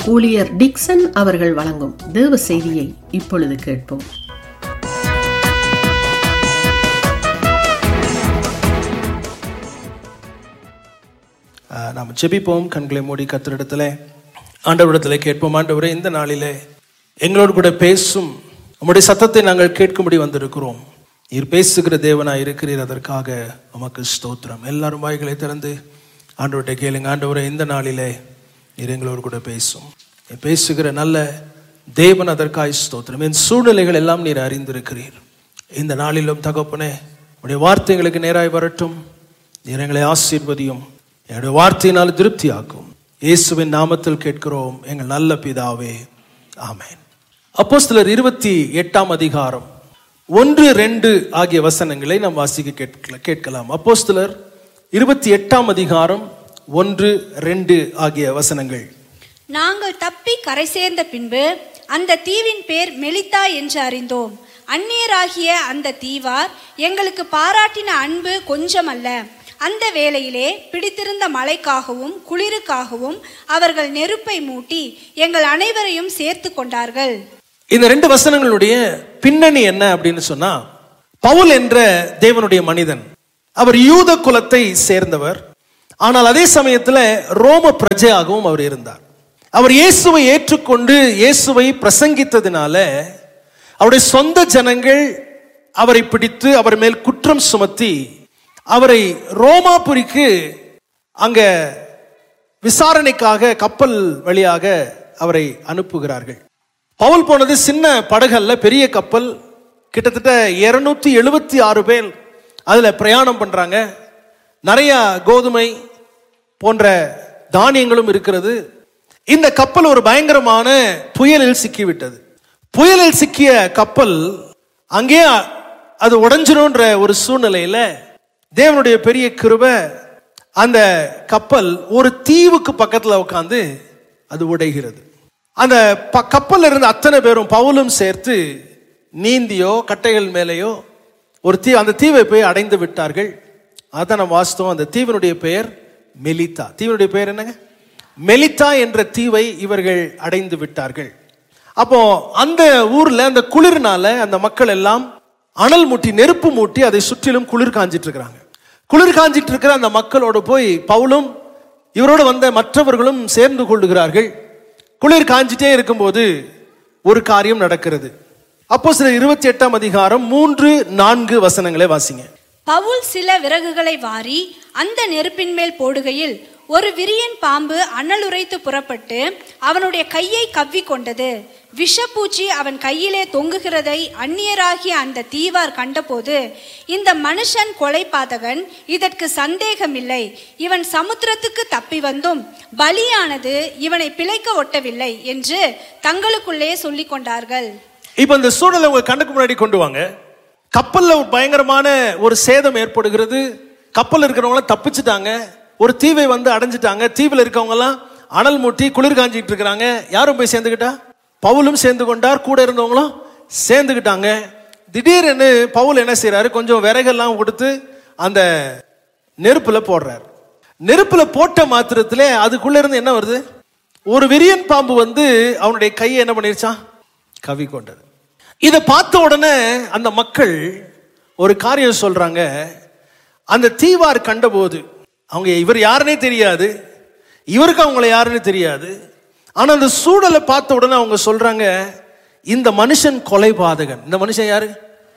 ஊழியர் டிக்சன் அவர்கள் வழங்கும் தேவ செய்தியை இப்பொழுது கேட்போம் ஆஹ் நாம் ஜெபிப்போம் கண்களை மூடி கத்திரிடத்துல ஆண்டவரிடத்துல கேட்போம் ஆண்டவரே இந்த நாளிலே எங்களோடு கூட பேசும் உம்முடைய சத்தத்தை நாங்கள் கேட்கும்படி வந்திருக்கிறோம் நீர் பேசுகிற தேவனாய் இருக்கிறீர் அதற்காக உமக்கு ஸ்தோத்திரம் எல்லாரும் வாய்களை திறந்து ஆண்டவர்கிட்ட கேளுங்க ஆண்டவரே இந்த நாளிலே நீர் எங்களோடு கூட பேசும் நீர் பேசுகிற நல்ல தேவன் அதற்காய் ஸ்தோத்திரம் என் சூழ்நிலைகள் எல்லாம் நீர் அறிந்திருக்கிறீர் இந்த நாளிலும் தகப்பனே உடைய வார்த்தைகளுக்கு நேராய் வரட்டும் நீர் எங்களை ஆசீர்வதியும் என்னுடைய வார்த்தையினால் திருப்தியாக்கும் இயேசுவின் நாமத்தில் கேட்கிறோம் எங்கள் நல்ல பிதாவே ஆமென் அப்போஸ்தலர் இருபத்தி எட்டாம் அதிகாரம் ஒன்று ரெண்டு ஆகிய வசனங்களை நாம் வாசிக்க கேட்கல கேட்கலாம் அப்போஸ்தலர் இருபத்தி எட்டாம் அதிகாரம் ஒன்று ரெண்டு ஆகிய வசனங்கள் நாங்கள் தப்பி கரை சேர்ந்த பின்பு அந்த தீவின் பேர் மெலித்தா என்று அறிந்தோம் அந்நியராகிய அந்த தீவார் எங்களுக்கு பாராட்டின அன்பு கொஞ்சமல்ல அந்த வேளையிலே பிடித்திருந்த மழைக்காகவும் குளிருக்காகவும் அவர்கள் நெருப்பை மூட்டி எங்கள் அனைவரையும் சேர்த்து கொண்டார்கள் இந்த ரெண்டு வசனங்களுடைய பின்னணி என்ன அப்படின்னு சொன்னா பவுல் என்ற தேவனுடைய மனிதன் அவர் யூத குலத்தை சேர்ந்தவர் ஆனால் அதே சமயத்துல ரோம பிரஜையாகவும் அவர் இருந்தார் அவர் இயேசுவை ஏற்றுக்கொண்டு இயேசுவை பிரசங்கித்ததினால அவருடைய சொந்த ஜனங்கள் அவரை பிடித்து அவர் மேல் குற்றம் சுமத்தி அவரை ரோமாபுரிக்கு அங்க விசாரணைக்காக கப்பல் வழியாக அவரை அனுப்புகிறார்கள் பவுல் போனது சின்ன படகல்ல பெரிய கப்பல் கிட்டத்தட்ட இருநூத்தி எழுபத்தி ஆறு பேர் அதுல பிரயாணம் பண்றாங்க நிறைய கோதுமை போன்ற தானியங்களும் இருக்கிறது இந்த கப்பல் ஒரு பயங்கரமான புயலில் சிக்கிவிட்டது புயலில் சிக்கிய கப்பல் அங்கே அது உடைஞ்சிரும்ன்ற ஒரு சூழ்நிலையில தேவனுடைய பெரிய கிருபை அந்த கப்பல் ஒரு தீவுக்கு பக்கத்துல உட்காந்து அது உடைகிறது அந்த ப- கப்பல்ல இருந்த அத்தனை பேரும் பவுலும் சேர்த்து நீந்தியோ கட்டைகள் மேலேயோ ஒரு தீ அந்த தீவை போய் அடைந்து விட்டார்கள் அதான் நம்ம வாசித்தோம் அந்த தீவினுடைய பெயர் மெலித்தா தீவினுடைய பெயர் என்னங்க மெலித்தா என்ற தீவை இவர்கள் அடைந்து விட்டார்கள் அப்போ அந்த ஊர்ல அந்த குளிர்னால அந்த மக்கள் எல்லாம் அனல் மூட்டி நெருப்பு மூட்டி அதை சுற்றிலும் குளிர் காஞ்சிட்டு இருக்கிறாங்க குளிர் காஞ்சிட்டு இருக்கிற அந்த மக்களோடு போய் பவுலும் இவரோடு வந்த மற்றவர்களும் சேர்ந்து கொள்ளுகிறார்கள் குளிர் காஞ்சிட்டே இருக்கும்போது ஒரு காரியம் நடக்கிறது அப்போ சில இருபத்தி எட்டாம் அதிகாரம் மூன்று நான்கு வசனங்களை வாசிங்க பவுல் சில விறகுகளை வாரி அந்த நெருப்பின் மேல் போடுகையில் ஒரு விரியன் பாம்பு அனலுரைத்து புறப்பட்டு அவனுடைய கையை கவ்வி கொண்டது விஷப்பூச்சி அவன் கையிலே தொங்குகிறதை அந்நியராகிய அந்த தீவார் கண்டபோது இந்த மனுஷன் கொலைபாதகன் இதற்கு சந்தேகமில்லை இவன் சமுத்திரத்துக்கு தப்பி வந்தும் பலியானது இவனை பிழைக்க ஒட்டவில்லை என்று தங்களுக்குள்ளே சொல்லிக் கொண்டார்கள் இப்ப இந்த சூழலை உங்க கண்ணுக்கு முன்னாடி கொண்டு வாங்க கப்பல்ல ஒரு பயங்கரமான ஒரு சேதம் ஏற்படுகிறது கப்பல் இருக்கிறவங்க எல்லாம் தப்பிச்சுட்டாங்க ஒரு தீவை வந்து அடைஞ்சிட்டாங்க தீவில் இருக்கவங்க எல்லாம் அனல் மூட்டி குளிர் காஞ்சிட்டு இருக்கிறாங்க யாரும் போய் சேர்ந்துக்கிட்டா பவுலும் சேர்ந்து கொண்டார் கூட இருந்தவங்களும் சேர்ந்துக்கிட்டாங்க திடீர்னு பவுல் என்ன செய்றாரு கொஞ்சம் விறகெல்லாம் கொடுத்து அந்த நெருப்புல போடுறாரு நெருப்புல போட்ட மாத்திரத்திலே அதுக்குள்ள இருந்து என்ன வருது ஒரு விரியன் பாம்பு வந்து அவனுடைய கையை என்ன பண்ணிருச்சான் கவி கொண்டது இதை பார்த்த உடனே அந்த மக்கள் ஒரு காரியம் சொல்றாங்க அந்த தீவார் கண்டபோது அவங்க இவர் யாருன்னே தெரியாது இவருக்கு அவங்கள யாருன்னு தெரியாது ஆனா அந்த சூழலை பார்த்த உடனே அவங்க சொல்றாங்க இந்த மனுஷன் கொலைபாதகன் இந்த மனுஷன் யாரு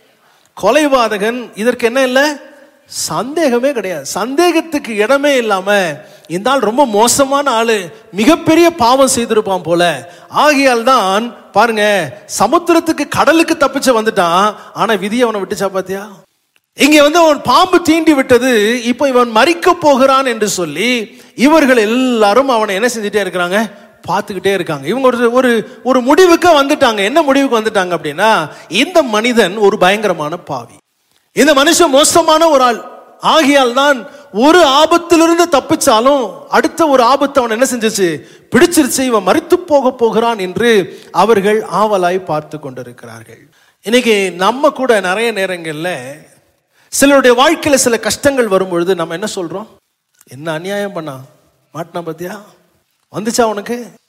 கொலைபாதகன் இதற்கு என்ன இல்லை சந்தேகமே கிடையாது சந்தேகத்துக்கு இடமே இல்லாம இந்த ஆள் ரொம்ப மோசமான ஆளு மிகப்பெரிய பாவம் செய்திருப்பான் போல ஆகையால் தான் பாருங்க சமுத்திரத்துக்கு கடலுக்கு தப்பிச்சு வந்துட்டான் ஆனா விதி அவனை விட்டுச்சா பாத்தியா இங்க வந்து அவன் பாம்பு தீண்டி விட்டது இப்போ இவன் மறிக்க போகிறான் என்று சொல்லி இவர்கள் எல்லாரும் அவனை என்ன செஞ்சுட்டே இருக்கிறாங்க பார்த்துக்கிட்டே இருக்காங்க இவங்க ஒரு ஒரு ஒரு முடிவுக்கு வந்துட்டாங்க என்ன முடிவுக்கு வந்துட்டாங்க அப்படின்னா இந்த மனிதன் ஒரு பயங்கரமான பாவி இந்த மனுஷன் மோசமான ஒரு ஆள் ஆகையால் தான் ஒரு ஆபத்திலிருந்து தப்பிச்சாலும் அடுத்த ஒரு ஆபத்து அவன் என்ன செஞ்சுச்சு பிடிச்சிருச்சு இவன் மறித்து போக போகிறான் என்று அவர்கள் ஆவலாய் பார்த்து கொண்டிருக்கிறார்கள் இன்னைக்கு நம்ம கூட நிறைய நேரங்கள்ல சிலருடைய வாழ்க்கையில சில கஷ்டங்கள் வரும் பொழுது நம்ம என்ன சொல்றோம் என்ன அநியாயம் பண்ணா மாட்டினா பாத்தியா வந்துச்சா உனக்கு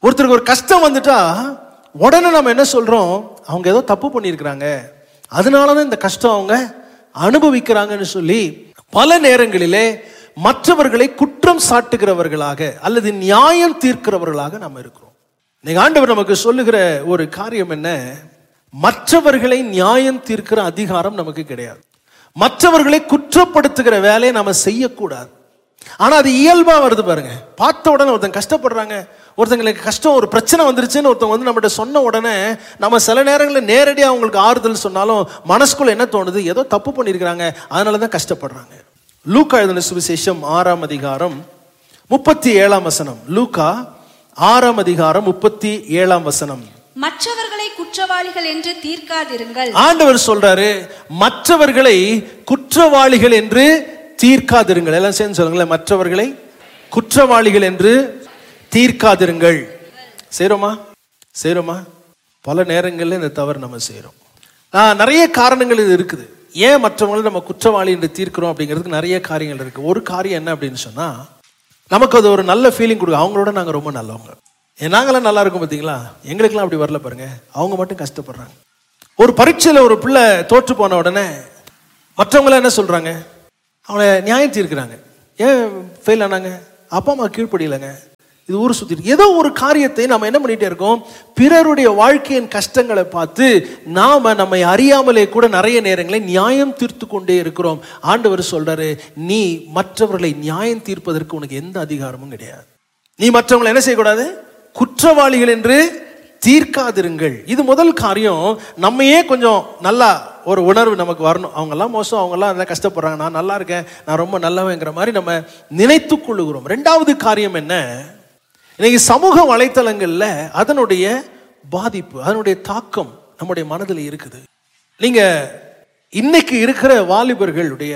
ஒருத்தருக்கு ஒரு கஷ்டம் வந்துட்டா உடனே நம்ம என்ன சொல்றோம் அவங்க ஏதோ தப்பு பண்ணியிருக்கிறாங்க அதனால தான் இந்த கஷ்டம் அவங்க அனுபவிக்கிறாங்கன்னு சொல்லி பல நேரங்களிலே மற்றவர்களை குற்றம் சாட்டுகிறவர்களாக அல்லது நியாயம் தீர்க்கிறவர்களாக நம்ம இருக்கிறோம் நீங்க ஆண்டவர் நமக்கு சொல்லுகிற ஒரு காரியம் என்ன மற்றவர்களை நியாயம் தீர்க்கிற அதிகாரம் நமக்கு கிடையாது மற்றவர்களை குற்றப்படுத்துகிற வேலையை நம்ம செய்யக்கூடாது ஆனா அது இயல்பா வருது பாருங்க பார்த்த உடனே ஒருத்தங்க கஷ்டப்படுறாங்க ஒருத்தங்களுக்கு கஷ்டம் ஒரு பிரச்சனை வந்துருச்சுன்னு ஒருத்தவங்க வந்து நம்மகிட்ட சொன்ன உடனே நம்ம சில நேரங்களில் நேரடியாக அவங்களுக்கு ஆறுதல் சொன்னாலும் மனசுக்குள்ள என்ன தோணுது ஏதோ தப்பு பண்ணியிருக்கிறாங்க அதனால தான் கஷ்டப்படுறாங்க லூக்கா எழுதின சுவிசேஷம் ஆறாம் அதிகாரம் முப்பத்தி ஏழாம் வசனம் லூக்கா ஆறாம் அதிகாரம் முப்பத்தி ஏழாம் வசனம் மற்றவர்களை குற்றவாளிகள் என்று தீர்க்காதிருங்கள் ஆண்டவர் சொல்றாரு மற்றவர்களை குற்றவாளிகள் என்று தீர்க்காதிருங்கள் எல்லாம் சேர்ந்து சொல்லுங்களேன் மற்றவர்களை குற்றவாளிகள் என்று தீர்க்காதிருங்கள் செய்றோமா செய்றோமா பல நேரங்களில் இந்த தவறு நம்ம செய்றோம் ஆஹ், நிறைய காரணங்கள் இது இருக்குது ஏன் மற்றவங்களை நம்ம குற்றவாளி என்று தீர்க்கிறோம் அப்படிங்கிறதுக்கு நிறைய காரியங்கள் இருக்கு ஒரு காரியம் என்ன அப்படின்னு சொன்னா நமக்கு அது ஒரு நல்ல ஃபீலிங் கொடுக்கும் அவங்களோட நாங்கள் ரொம்ப நல்லவங்க ஏ, நாங்களாம் நல்லா இருக்கும் பார்த்தீங்களா எங்களுக்கெல்லாம் அப்படி வரல பாருங்க அவங்க மட்டும் கஷ்டப்படுறாங்க ஒரு பரீட்சையில் ஒரு பிள்ளை தோற்று போன உடனே மற்றவங்களாம் என்ன சொல்றாங்க அவனை நியாயம் தீர்க்கிறாங்க ஏன் ஃபெயில் ஆனாங்க அப்பா அம்மா கீழ்ப்படியலைங்க இது ஊர் சுத்திட்டு ஏதோ ஒரு காரியத்தை நம்ம என்ன பண்ணிட்டே இருக்கோம் பிறருடைய வாழ்க்கையின் கஷ்டங்களை பார்த்து நாம நம்மை அறியாமலே கூட நிறைய நேரங்களில் நியாயம் தீர்த்து கொண்டே இருக்கிறோம் ஆண்டவர் சொல்றாரு நீ மற்றவர்களை நியாயம் தீர்ப்பதற்கு உனக்கு எந்த அதிகாரமும் கிடையாது நீ மற்றவங்களை என்ன செய்யக்கூடாது குற்றவாளிகள் என்று தீர்க்காதிருங்கள் இது முதல் காரியம் நம்மையே கொஞ்சம் நல்லா ஒரு உணர்வு நமக்கு வரணும் அவங்கெல்லாம் மோசம் அவங்கெல்லாம் எல்லாம் கஷ்டப்படுறாங்க நான் நல்லா இருக்கேன் நான் ரொம்ப நல்லவங்கிற மாதிரி நம்ம நினைத்து கொள்ளுகிறோம் ரெண்டாவது காரியம் என்ன இன்னைக்கு சமூக வலைத்தளங்கள்ல அதனுடைய பாதிப்பு அதனுடைய தாக்கம் நம்முடைய மனதில் இருக்குது நீங்க இன்னைக்கு இருக்கிற வாலிபர்களுடைய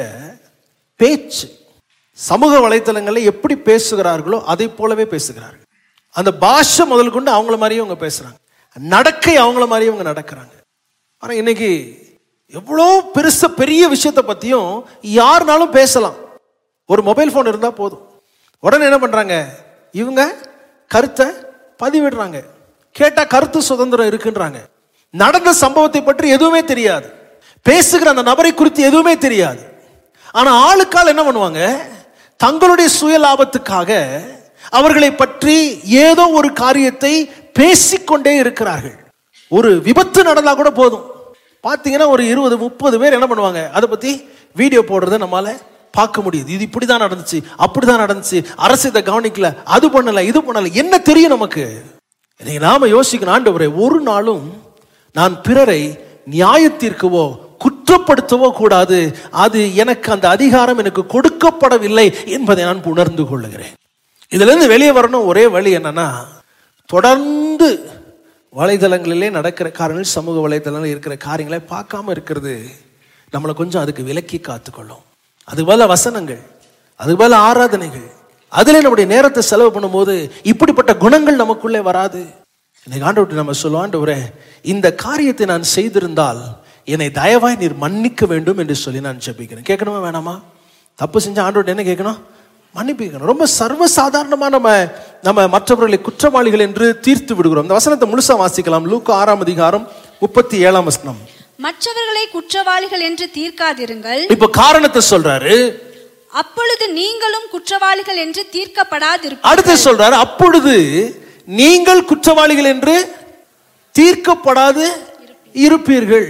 பேச்சு சமூக வலைத்தளங்களில் எப்படி பேசுகிறார்களோ அதை போலவே பேசுகிறார்கள் அந்த பாஷை முதல் கொண்டு அவங்கள மாதிரியே அவங்க பேசுறாங்க நடக்கை அவங்கள மாதிரியே அவங்க நடக்கிறாங்க ஆனா இன்னைக்கு எவ்வளோ பெருச பெரிய விஷயத்தை பத்தியும் யாருனாலும் பேசலாம் ஒரு மொபைல் ஃபோன் இருந்தா போதும் உடனே என்ன பண்றாங்க இவங்க கருத்தை பதிவிடுறாங்க கேட்டா கருத்து சுதந்திரம் இருக்குன்றாங்க நடந்த சம்பவத்தை பற்றி எதுவுமே தெரியாது பேசுகிற அந்த நபரை குறித்து எதுவுமே தெரியாது ஆனா ஆளுக்கால் என்ன பண்ணுவாங்க தங்களுடைய சுய லாபத்துக்காக அவர்களை பற்றி ஏதோ ஒரு காரியத்தை பேசிக்கொண்டே இருக்கிறார்கள் ஒரு விபத்து நடந்தா கூட போதும் பார்த்தீங்கன்னா ஒரு இருபது முப்பது பேர் என்ன பண்ணுவாங்க அதை பத்தி வீடியோ போடுறத நம்மால பார்க்க முடியுது இது இப்படிதான் நடந்துச்சு அப்படிதான் நடந்துச்சு அரசு இதை கவனிக்கல அது பண்ணல இது பண்ணல என்ன தெரியும் நமக்கு இன்னைக்கு நாம யோசிக்கணும் ஆண்டவரே ஒரு நாளும் நான் பிறரை நியாயத்தீர்க்கவோ குற்றப்படுத்தவோ கூடாது அது எனக்கு அந்த அதிகாரம் எனக்கு கொடுக்கப்படவில்லை என்பதை நான் உணர்ந்து கொள்ளுகிறேன் இதுல இருந்து வெளியே வரணும் ஒரே வழி என்னன்னா தொடர்ந்து வலைதளங்களிலே நடக்கிற காரியங்கள் சமூக வலைதளங்களில் இருக்கிற காரியங்களை பார்க்காம இருக்கிறது நம்மளை கொஞ்சம் அதுக்கு விலக்கி காத்துக்கொள்ளும் அது போல வசனங்கள் அது போல ஆராதனைகள் அதிலே நம்முடைய நேரத்தை செலவு பண்ணும்போது இப்படிப்பட்ட குணங்கள் நமக்குள்ளே வராது இன்னைக்கு ஆண்டவர்கிட்ட நம்ம சொல்லுவோம் ஆண்டவரே இந்த காரியத்தை நான் செய்திருந்தால் என்னை தயவாய் நீர் மன்னிக்க வேண்டும் என்று சொல்லி நான் ஜெபிக்கிறேன் கேட்கணுமா வேணாமா தப்பு செஞ்ச ஆண்டவர்கிட்ட என்ன கேட்கணும் மன்னிப்பு கேட்கணும் ரொம்ப சர்வசாதாரணமா நம்ம நம்ம மற்றவர்களை குற்றவாளிகள் என்று தீர்த்து விடுகிறோம் இந்த வசனத்தை முழுசா வாசிக்கலாம் லூக்கா ஆறாம் அதிகாரம் முப்பத்தி ஏழாம் வசனம் மற்றவர்களை குற்றவாளிகள் என்று தீர்க்காதிருங்கள் இப்ப காரணத்தை சொல்றாரு அப்பொழுது நீங்களும் குற்றவாளிகள் என்று தீர்க்கப்படாதிருப்பீர்கள் அடுத்து சொல்றாரு அப்பொழுது நீங்கள் குற்றவாளிகள் என்று தீர்க்கப்படாது இருப்பீர்கள்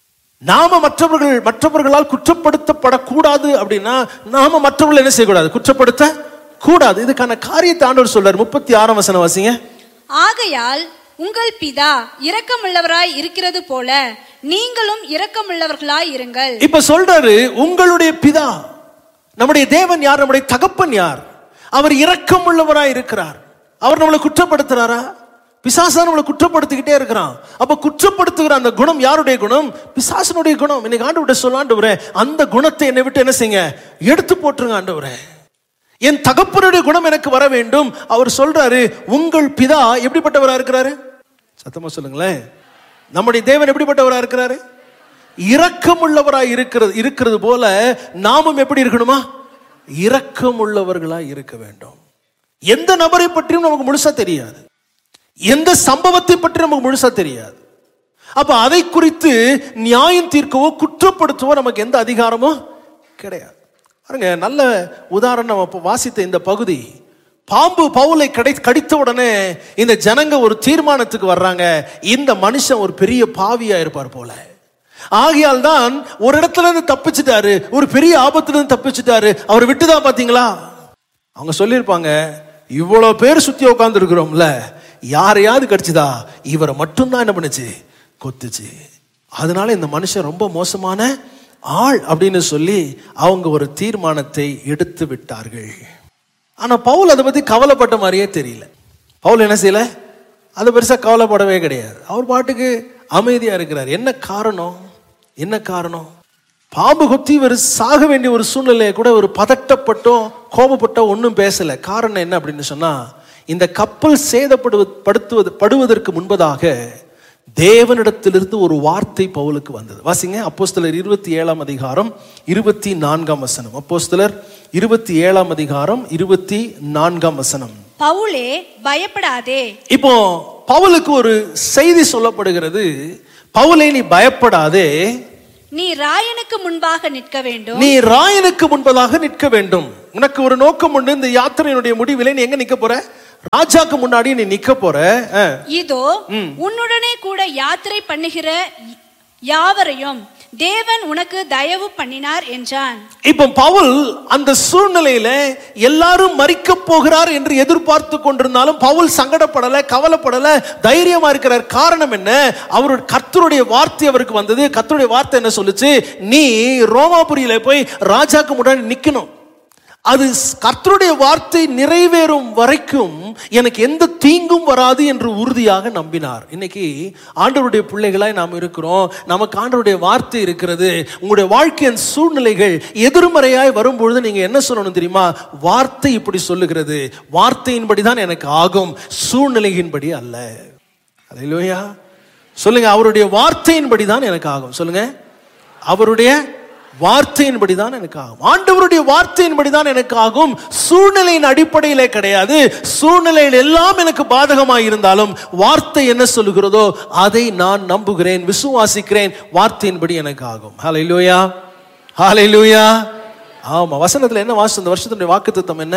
நாம மற்றவர்கள் மற்றவர்களால் குற்றப்படுத்தப்படக்கூடாது அப்படின்னா நாம மற்றவர்கள் என்ன செய்யக்கூடாது குற்றப்படுத்த கூடாது இதுக்கான காரியத்தை ஆண்டவர் சொல்றாரு முப்பத்தி ஆறாம் வசனம் வாசிங்க ஆகையால் உங்கள் பிதா இரக்கமுள்ளவராய் இருக்கிறது போல நீங்களும் இரக்கமுள்ளவர்களாய் இருங்கள் இப்ப சொல்றாரு உங்களுடைய பிதா நம்முடைய தேவன் யார் நம்முடைய தகப்பன் யார் அவர் இரக்கம் உள்ளவராய் இருக்கிறார் அவர் நம்மளை குற்றப்படுத்துறாரா பிசாசா நம்மளை குற்றப்படுத்திக்கிட்டே இருக்கிறான் அப்ப குற்றப்படுத்துகிற அந்த குணம் யாருடைய குணம் பிசாசனுடைய குணம் இன்னைக்கு ஆண்டு விட சொல்ல ஆண்டவரே அந்த குணத்தை என்னை விட்டு என்ன செய்யுங்க எடுத்து போட்டுருங்க ஆண்டவரே என் தகப்பனுடைய குணம் எனக்கு வர வேண்டும் அவர் சொல்றாரு உங்கள் பிதா எப்படிப்பட்டவரா இருக்கிறாரு சத்தமா சொல்லுங்களேன் நம்முடைய தேவன் எப்படிப்பட்டவரா இருக்கிறாரு இரக்கமுள்ளவராய் இருக்கிறது இருக்கிறது போல நாமும் எப்படி இருக்கணுமா இரக்கமுள்ளவர்களாய் இருக்க வேண்டும் எந்த நபரை பற்றியும் நமக்கு முழுசா தெரியாது எந்த சம்பவத்தை பற்றி நமக்கு முழுசா தெரியாது அப்ப அதை குறித்து நியாயம் தீர்க்கவோ குற்றப்படுத்தவோ நமக்கு எந்த அதிகாரமும் கிடையாது பாருங்க நல்ல உதாரணம் நம்ம இப்ப வாசித்த இந்த பகுதி பாம்பு பவுலை கடை கடித்த உடனே இந்த ஜனங்க ஒரு தீர்மானத்துக்கு வர்றாங்க இந்த மனுஷன் ஒரு பெரிய பாவியா இருப்பார் போல ஆகையால் தான் ஒரு இடத்துல இருந்து தப்பிச்சிட்டாரு ஒரு பெரிய ஆபத்துல இருந்து தப்பிச்சிட்டாரு அவர் விட்டுதான் பாத்தீங்களா அவங்க சொல்லியிருப்பாங்க இவ்வளவு பேர் சுத்தி உட்கார்ந்து இருக்கிறோம்ல யாரையாவது கடிச்சுதா இவரை மட்டும்தான் என்ன பண்ணுச்சு கொத்துச்சு அதனால இந்த மனுஷன் ரொம்ப மோசமான ஆள் அப்படின்னு சொல்லி அவங்க ஒரு தீர்மானத்தை எடுத்து விட்டார்கள் ஆனா பவுல் அதை பத்தி கவலைப்பட்ட மாதிரியே தெரியல பவுல் என்ன செய்யல அது பெருசா கவலைப்படவே கிடையாது அவர் பாட்டுக்கு அமைதியா இருக்கிறார் என்ன காரணம் என்ன காரணம் பாம்பு கொத்தி இவர் சாக வேண்டிய ஒரு சூழ்நிலையை கூட ஒரு பதட்டப்பட்டோ கோபப்பட்டோ ஒன்றும் பேசல காரணம் என்ன அப்படின்னு சொன்னா இந்த கப்பல் சேதப்படுவது படுத்துவது படுவதற்கு முன்பதாக தேவனிடத்திலிருந்து ஒரு வார்த்தை பவுலுக்கு வந்தது வாசிங்க அப்போஸ்தலர் இருபத்தி ஏழாம் அதிகாரம் இருபத்தி நான்காம் வசனம் அப்போஸ்தலர் இருபத்தி ஏழாம் அதிகாரம் இருபத்தி நான்காம் வசனம் பவுலே பயப்படாதே இப்போ பவுலுக்கு ஒரு செய்தி சொல்லப்படுகிறது பவுலே நீ பயப்படாதே நீ ராயனுக்கு முன்பாக நிற்க வேண்டும் நீ ராயனுக்கு முன்பதாக நிற்க வேண்டும் உனக்கு ஒரு நோக்கம் உண்டு இந்த யாத்திரையினுடைய முடிவிலே நீ எங்க நிக்க போற ராஜாக்கு முன்னாடி நீ நிக்க போற அஹ். இதோ உன்னுடனே கூட யாத்திரை பண்ணுகிற யாவரையும் தேவன் உனக்கு தயவு பண்ணினார் என்றான் இப்போ பவுல் அந்த சூழ்நிலையில எல்லாரும் மறிக்க போகிறார் என்று எதிர்பார்த்து கொண்டிருந்தாலும் பவுல் சங்கடப்படல கவலைப்படல தைரியமா இருக்கிறார் காரணம் என்ன அவருடைய கர்த்தருடைய வார்த்தை அவருக்கு வந்தது கர்த்தருடைய வார்த்தை என்ன சொல்லுச்சு நீ ரோமாபுரியில போய் ராஜாக்கு முன்னாடி நிக்கணும் அது கர்த்தருடைய வார்த்தை நிறைவேறும் வரைக்கும் எனக்கு எந்த தீங்கும் வராது என்று உறுதியாக நம்பினார் இன்னைக்கு ஆண்டவருடைய பிள்ளைகளாய் நாம் இருக்கிறோம் நமக்கு ஆண்டவருடைய வார்த்தை இருக்கிறது உங்களுடைய வாழ்க்கையின் சூழ்நிலைகள் எதிர்மறையாய் வரும்பொழுது நீங்க என்ன சொல்லணும் தெரியுமா வார்த்தை இப்படி சொல்லுகிறது வார்த்தையின்படி தான் எனக்கு ஆகும் சூழ்நிலையின்படி அல்ல அல்லேலூயா சொல்லுங்க அவருடைய வார்த்தையின்படி தான் எனக்கு ஆகும் சொல்லுங்க அவருடைய வார்த்தையின்படி தான் எனக்கு ஆகும் ஆண்டவருடைய வார்த்தையின்படி தான் எனக்கு ஆகும் சூழ்நிலையின் அடிப்படையிலே கிடையாது சூழ்நிலையில் எல்லாம் எனக்கு பாதகமாக இருந்தாலும் வார்த்தை என்ன சொல்லுகிறதோ அதை நான் நம்புகிறேன் விசுவாசிக்கிறேன் வார்த்தையின்படி எனக்கு ஆகும் ஹalleluya ஹalleluya ஆமா வசனத்துல என்ன வாசம் இந்த வருஷத்துடைய வாக்குத்தத்தம் என்ன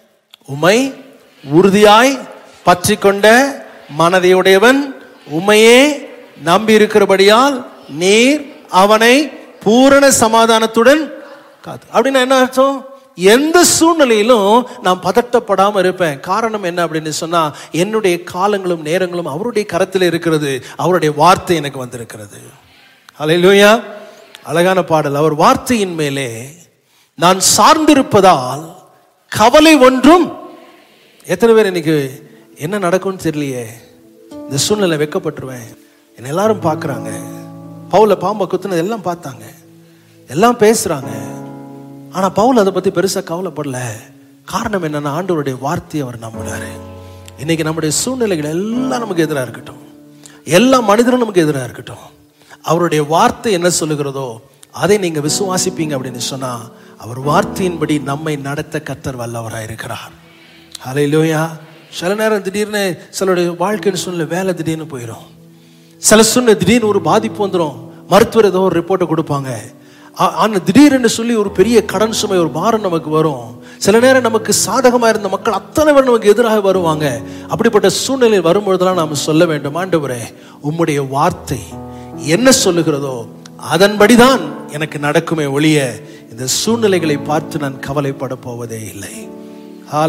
உமை உறுதியாய் பற்றி கொண்ட மனதையுடையவன் உமையே நம்பி இருக்கிறபடியால் நீர் அவனை பூரண சமாதானத்துடன் காத்து அப்படின்னா என்ன அர்த்தம் எந்த சூழ்நிலையிலும் நான் பதட்டப்படாம இருப்பேன் காரணம் என்ன அப்படின்னு சொன்னா என்னுடைய காலங்களும் நேரங்களும் அவருடைய கரத்தில் இருக்கிறது அவருடைய வார்த்தை எனக்கு வந்திருக்கிறது ஹalleluya அழகான பாடல் அவர் வார்த்தையின் மேலே நான் சார்ந்திருப்பதால் கவலை ஒன்றும் எத்தனை பேர் இன்னைக்கு என்ன நடக்கும்னு தெரியலையே இந்த சூழ்நிலை வெக்கப்பட்டுருவேன் என்ன எல்லாரும் பார்க்கறாங்க பவுல பாம்பை குத்துனது எல்லாம் பார்த்தாங்க எல்லாம் பேசுறாங்க ஆனா பவுல் அதை பத்தி பெருசா கவலைப்படல காரணம் என்னன்னா ஆண்டவருடைய வார்த்தையை அவர் நம்புறாரு இன்னைக்கு நம்முடைய சூழ்நிலைகள் எல்லாம் நமக்கு எதிராக இருக்கட்டும் எல்லா மனிதரும் நமக்கு எதிராக இருக்கட்டும் அவருடைய வார்த்தை என்ன சொல்லுகிறதோ அதை நீங்க விசுவாசிப்பீங்க அப்படின்னு சொன்னா அவர் வார்த்தையின்படி நம்மை நடத்த கத்தர் வல்லவராக இருக்கிறார் ஹalleluya சில நேரம் திடீர்னு சிலருடைய வாழ்க்கைன்னு சூழ்நிலை வேலை திடீர்னு போயிடும் சில சூழ்நிலை திடீர்னு ஒரு பாதிப்பு வந்துடும் மருத்துவர் ஏதோ ஒரு ரிப்போர்ட்டை கொடுப்பாங்க ஆ- ஆனா திடீர்னு சொல்லி ஒரு பெரிய கடன் சுமை ஒரு பாரம் நமக்கு வரும் சில நேரம் நமக்கு சாதகமா இருந்த மக்கள் அத்தனை பேர் நமக்கு எதிராக வருவாங்க அப்படிப்பட்ட சூழ்நிலை வரும்பொழுதெல்லாம் நாம் சொல்ல வேண்டும் ஆண்டவரே உம்முடைய வார்த்தை என்ன சொல்லுகிறதோ அதன்படிதான் எனக்கு நடக்குமே ஒழிய இந்த சூழ்நிலைகளை பார்த்து நான் கவலைப்பட போவதே இல்லை